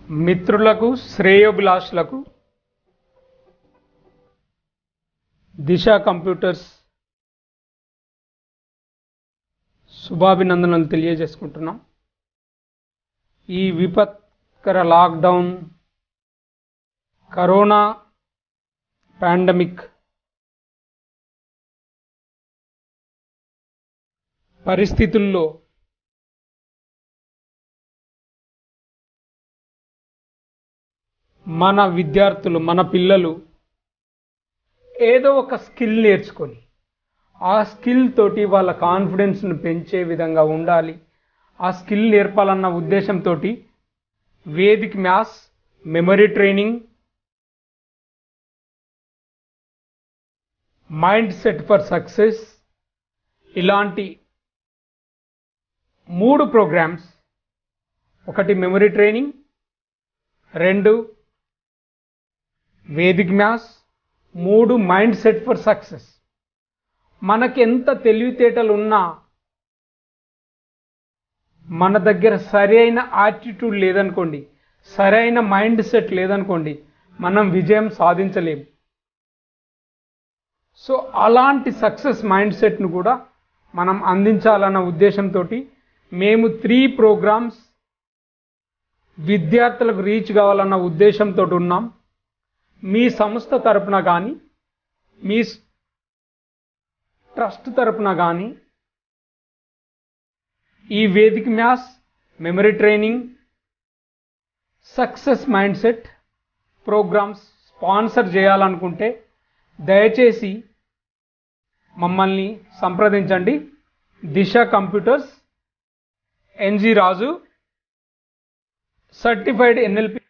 మిత్రులకు శ్రేయోభిలాషులకు దిశ కంప్యూటర్స్ శుభాభినందనలు తెలియజేసుకుంటున్నాం ఈ విపత్కర లాక్డౌన్ కరోనా పాండమిక్ పరిస్థితుల్లో మన విద్యార్థులు మన పిల్లలు ఏదో ఒక స్కిల్ నేర్చుకొని ఆ స్కిల్ తోటి వాళ్ళ కాన్ఫిడెన్స్ను పెంచే విధంగా ఉండాలి ఆ స్కిల్ నేర్పాలన్న ఉద్దేశంతో Vedic maths memory training mind set for success ఇలాంటి మూడు ప్రోగ్రామ్స్ ఒకటి మెమరీ ట్రైనింగ్ రెండు వేదిక్ మ్యాథ్స్ మూడు మైండ్ సెట్ ఫర్ సక్సెస్ మనకి ఎంత తెలివితేటలు ఉన్నా మన దగ్గర సరైన యాటిట్యూడ్ లేదనుకోండి సరైన మైండ్ సెట్ లేదనుకోండి మనం విజయం సాధించలేము సో అలాంటి సక్సెస్ మైండ్ సెట్ను కూడా మనం అందించాలన్న ఉద్దేశంతో మేము త్రీ ప్రోగ్రామ్స్ విద్యార్థులకు రీచ్ కావాలన్న ఉద్దేశంతో ఉన్నాం మీ సంస్థ తరపున కానీ మీ ట్రస్ట్ తరపున కానీ ఈ వేదిక maths memory training success mind set programmes sponsor చేయాలనుకుంటే దయచేసి మమ్మల్ని సంప్రదించండి Disha computers N G Raju certified NLP